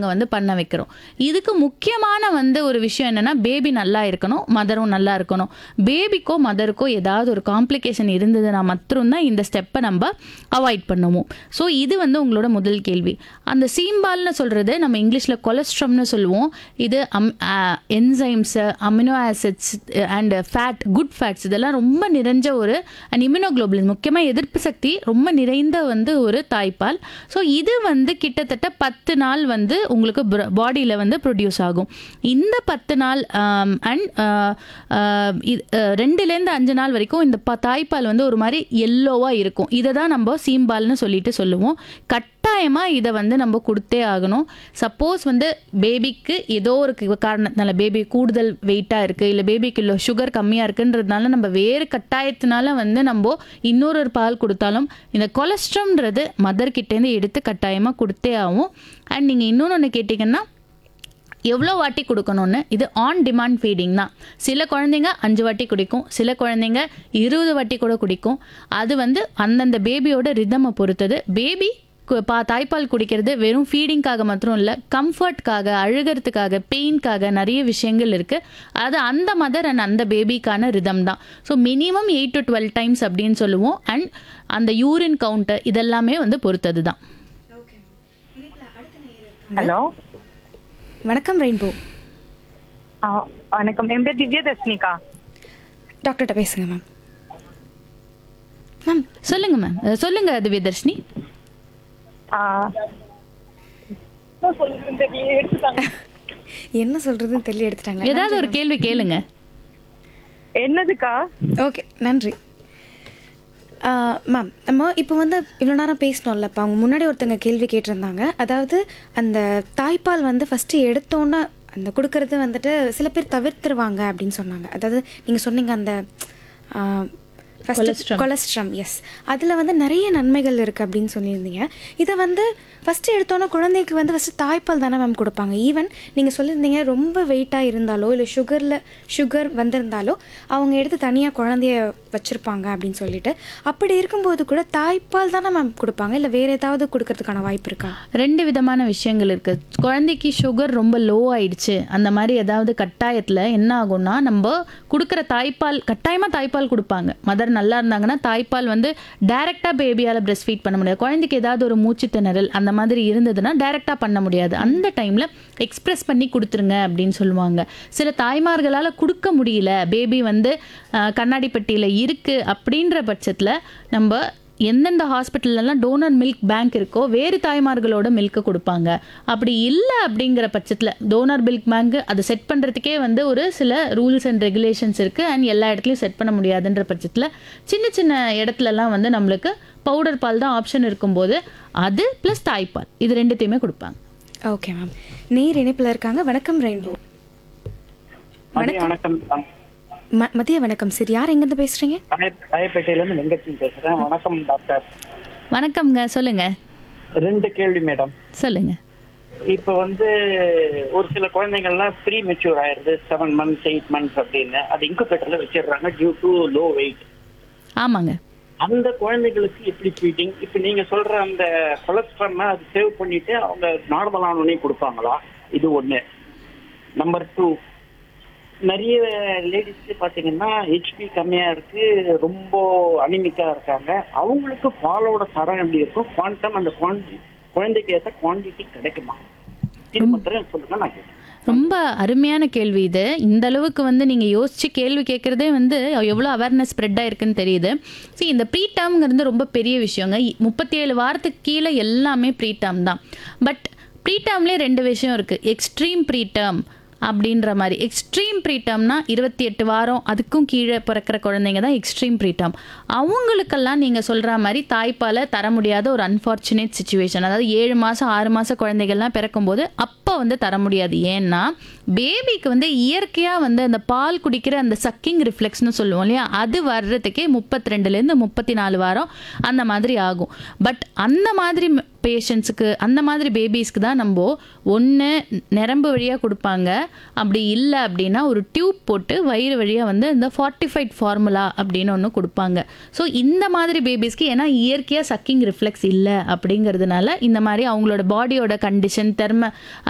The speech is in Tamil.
நாங்கள் வந்து பண்ண வைக்கிறோம் இதுக்கு முக்கியமான வந்து ஒரு விஷயம் என்னென்னா பேபி நல்லா இருக்கணும் மதரும் நல்லா இருக்கணும் பேபிக்கோ மதருக்கோ ஏதாவது ஒரு காம்ப்ளிகேஷன் இருந்ததுன்னா மட்டும்தான் இந்த ஸ்டெப்பை நம்ம அவாய்ட் பண்ணுவோம் ஸோ இது வந்து உங்களோட முதல் கேள்வி அந்த சீம்பால்னு சொல்கிறது நம்ம இங்கிலீஷில் கொலஸ்ட்ரம்னு சொல்லுவோம் இது um enzymes amino acids and fat good fats இதெல்லாம் ரொம்ப நிறைஞ்ச ஒரு அண்ட் இம்யூனோக்ளோபுலின் முக்கியமாக எதிர்ப்பு சக்தி ரொம்ப நிறைந்த வந்து ஒரு தாய்ப்பால் ஸோ இது வந்து கிட்டத்தட்ட பத்து நாள் வந்து உங்களுக்கு பாடியில் வந்து ப்ரொடியூஸ் ஆகும் இந்த பத்து நாள் அண்ட் ரெண்டுலேருந்து அஞ்சு நாள் வரைக்கும் இந்த ப தாய்ப்பால் வந்து ஒரு மாதிரி எல்லோவாக இருக்கும் இதை தான் நம்ம சீம்பால்னு சொல்லிட்டு சொல்லுவோம் கட்டாயமாக இதை வந்து நம்ம கொடுத்தே ஆகணும் சப்போஸ் வந்து பேபிக்கு ஏதோ ஒரு கு- காரணத்தினால பேபி கூடுதல் வெயிட்டாக இருக்குது இல்லை பேபிக்கு இல்லை சுகர் கம்மியாக இருக்குன்றதுனால நம்ம வேறு கட்டாயத்தினால வந்து நம்ம இன்னொரு ஒரு பால் கொடுத்தாலும் இந்த கொலஸ்ட்ரம்ன்றது மதர்கிட்டேருந்து எடுத்து கட்டாயமாக கொடுத்தே ஆகும் அண்ட் நீங்கள் இன்னொன்று ஒன்று கேட்டிங்கன்னா எவ்வளோ வாட்டி கொடுக்கணும்னு இது ஆன் டிமாண்ட் ஃபீடிங் தான் சில குழந்தைங்க அஞ்சு வாட்டி குடிக்கும் சில குழந்தைங்க இருபது வாட்டி கூட குடிக்கும் அது வந்து அந்தந்த பேபியோட ரிதமை பொறுத்தது பேபி பா தாய்ப்பால் குடிக்கிறது வெறும் ஃபீடிங்காக மாத்திரம் இல்லை கம்ஃபர்ட்காக அழுகிறதுக்காக பெயின்காக நிறைய விஷயங்கள் இருக்குது அது அந்த மதர் அண்ட் அந்த பேபிக்கான ரிதம் தான் so minimum eight to twelve times அப்படின்னு சொல்லுவோம் அண்ட் அந்த யூரின் கவுண்டர் இதெல்லாமே வந்து பொறுத்தது தான் ஹலோ வணக்கம் ரெயின்போ ஆ, வணக்கம் என் பேர் திவ்யதர்ஷினிகா டாக்டர்கிட்ட பேசுங்க மேம் மேம் சொல்லுங்க மேம் சொல்லுங்க திவ்யதர்ஷினி ஆ, என்ன சொல்றதுன்னு தெரியல, எடுத்துட்டாங்க. என்ன சொல்றதுன்னு தெரியல எடுத்துட்டாங்க ஏதாவது ஒரு கேள்வி கேளுங்க என்னதுக்கா ஓகே நன்றி மேம் நம்ம இப்போ வந்து இவ்வளோ நேரம் பேசினோம்ல இப்போ அவங்க முன்னாடி ஒருத்தங்க கேள்வி கேட்டிருந்தாங்க அதாவது அந்த தாய்ப்பால் வந்து ஃபஸ்ட்டு எடுத்தோன்னே அந்த கொடுக்கறது வந்துட்டு சில பேர் தவிர்த்துருவாங்க அப்படின்னு சொன்னாங்க அதாவது நீங்கள் சொன்னீங்க அந்த Colostrum. கொலஸ்ட்ரம் எஸ் அதில் வந்து நிறைய நன்மைகள் இருக்குது அப்படின்னு சொல்லியிருந்தீங்க இதை வந்து ஃபஸ்ட்டு எடுத்தோன்னே குழந்தைக்கு வந்து ஃபஸ்ட்டு தாய்ப்பால் தானே மேம் கொடுப்பாங்க ஈவன் நீங்கள் சொல்லியிருந்தீங்க ரொம்ப வெயிட்டாக இருந்தாலோ இல்லை சுகரில் சுகர் வந்திருந்தாலோ அவங்க எடுத்து தனியாக குழந்தைய வச்சுருப்பாங்க அப்படின்னு சொல்லிட்டு அப்படி இருக்கும்போது கூட தாய்ப்பால் தானே மேம் கொடுப்பாங்க இல்லை வேறு ஏதாவது கொடுக்கறதுக்கான வாய்ப்பு இருக்கா ரெண்டு விதமான விஷயங்கள் இருக்கு குழந்தைக்கு சுகர் ரொம்ப லோ ஆயிடுச்சு அந்த மாதிரி ஏதாவது கட்டாயத்தில் என்ன ஆகும்னா நம்ம கொடுக்குற தாய்ப்பால் கட்டாயமாக தாய்ப்பால் கொடுப்பாங்க மதர் நல்லா இருந்தாங்கன்னா தாய்ப்பால் வந்து டைரெக்டாக பேபியால் பிரஸ்ட் ஃபீட் பண்ண முடியாது குழந்தைக்கு ஏதாவது ஒரு மூச்சு திணறல் அந்த மாதிரி இருந்ததுன்னா டைரெக்டாக பண்ண முடியாது அந்த டைமில் எக்ஸ்பிரஸ் பண்ணி கொடுத்துருங்க அப்படின்னு சொல்லுவாங்க சில தாய்மார்களால் கொடுக்க முடியல பேபி வந்து அஹ், கண்ணாடி பெட்டியில் இருக்குது அப்படின்ற பட்சத்தில் நம்ம எந்தெந்த ஹாஸ்பிட்டல்லலாம் டோனர் மில்க் பேங்க் இருக்கோ வேறு தாய்மார்களோட மில்க்கு கொடுப்பாங்க அப்படி இல்லை அப்படிங்கிற பட்சத்தில் டோனர் மில்க் பேங்க் அதை செட் பண்ணுறதுக்கே வந்து ஒரு சில ரூல்ஸ் அண்ட் ரெகுலேஷன்ஸ் இருக்குது அண்ட் எல்லா இடத்துலையும் செட் பண்ண முடியாதுன்ற பட்சத்தில் சின்ன சின்ன இடத்துலலாம் வந்து நம்மளுக்கு பவுடர் பால் தான் ஆப்ஷன் இருக்கும்போது அது ப்ளஸ் தாய்ப்பால் இது ரெண்டுத்தையுமே கொடுப்பாங்க ஓகே மேம் நேர் இணைப்பில் இருக்காங்க வணக்கம் ரெயின்போ மதியம் வணக்கம் நான் ம மதிய வணக்கம் சார் யார் எங்கேருந்து பேசுகிறீங்க ராய- ராயப்பேட்டையிலேருந்து வெங்கட்சன் பேசுறேன் வணக்கம் டாக்டர் வணக்கம்ங்க சொல்லுங்க ரெண்டு கேள்வி மேடம் சொல்லுங்க இப்போ வந்து ஒரு சில குழந்தைங்கள்லாம் ப்ரீ மெச்சூர் ஆயிருது செவன் மந்த்ஸ் எயிட் மந்த்ஸ் அப்படின்னு அது இன்குபேட்டர்ல வச்சிடுறாங்க டியூ டு லோ வெயிட் ஆமாங்க அந்த குழந்தைகளுக்கு எப்படி ஃபீடிங் இப்போ நீங்க சொல்ற அந்த கொலஸ்ட்ராம் அது சேவ் பண்ணிட்டு அவங்க நார்மல் ஆனோடனே கொடுப்பாங்களா இது ஒண்ணு நம்பர் டூ நிறைய லேடிஸ்க்கு பாத்தீங்கன்னா ஹெச்பி கம்மியா இருக்கு ரொம்ப அனிமிக்கா இருக்காங்க அவங்களுக்கு பாலோட தரம் எப்படி இருக்கும் குவாண்டம் அந்த குவான்டி குழந்தைக்கு ஏற்ற குவான்டிட்டி கிடைக்குமா இது மட்டும் சொல்லுங்க நான் கேட்கிறேன் ரொம்ப அருமையான கேள்வி இது இந்த அளவுக்கு வந்து நீங்கள் யோசிச்சு கேள்வி கேட்குறதே வந்து எவ்வளோ அவேர்னஸ் ஸ்ப்ரெட் ஆயிருக்குன்னு தெரியுது see இந்த ப்ரீ டேர்ம்ங்கிறது ரொம்ப பெரிய விஷயங்க முப்பத்தி ஏழு வாரத்துக்கு கீழே எல்லாமே ப்ரீ டேர்ம் தான் பட் ப்ரீ டேர்ம்லேயே ரெண்டு விஷயம் இருக்குது எக்ஸ்ட்ரீம் ப்ரீ டேர்ம் அப்படின்ற மாதிரி எக்ஸ்ட்ரீம் ப்ரீடம் இருபத்தி எட்டு வாரம் அதுக்கும் கீழே பிறக்கிற குழந்தைங்க தான் எக்ஸ்ட்ரீம் ப்ரீடம் அவங்களுக்கெல்லாம் நீங்கள் சொல்கிற மாதிரி தாய்ப்பாலை தர முடியாத ஒரு அன்ஃபார்ச்சுனேட் சுச்சுவேஷன் அதாவது ஏழு மாதம் ஆறு மாத குழந்தைகள்லாம் பிறக்கும்போது அப்போ வந்து தர முடியாது ஏன்னா பேபிக்கு வந்து இயற்கையாக வந்து அந்த பால் குடிக்கிற அந்த சக்கிங் ரிஃப்ளெக்ஸ்னு சொல்லுவோம் இல்லையா அது வர்றதுக்கே முப்பத்தி ரெண்டுலேருந்து முப்பத்தி நாலு வாரம் அந்த மாதிரி ஆகும் பட் அந்த மாதிரி பேஷண்ட்ஸுக்கு அந்த மாதிரி பேபிஸ்க்கு தான் நம்ம ஒன்று நரம்பு வழியாக கொடுப்பாங்க அப்படி இல்லை அப்படின்னா ஒரு டியூப் போட்டு வயிறு வழியாக வந்து இந்த ஃபார்ட்டிஃபைட் ஃபார்முலா அப்படின்னு ஒன்று கொடுப்பாங்க ஸோ இந்த மாதிரி பேபிஸ்க்கு ஏன்னா இயற்கையாக சக்கிங் ரிஃப்ளெக்ஸ் இல்லை அப்படிங்கிறதுனால இந்த மாதிரி அவங்களோட பாடியோட கண்டிஷன் தெர்ம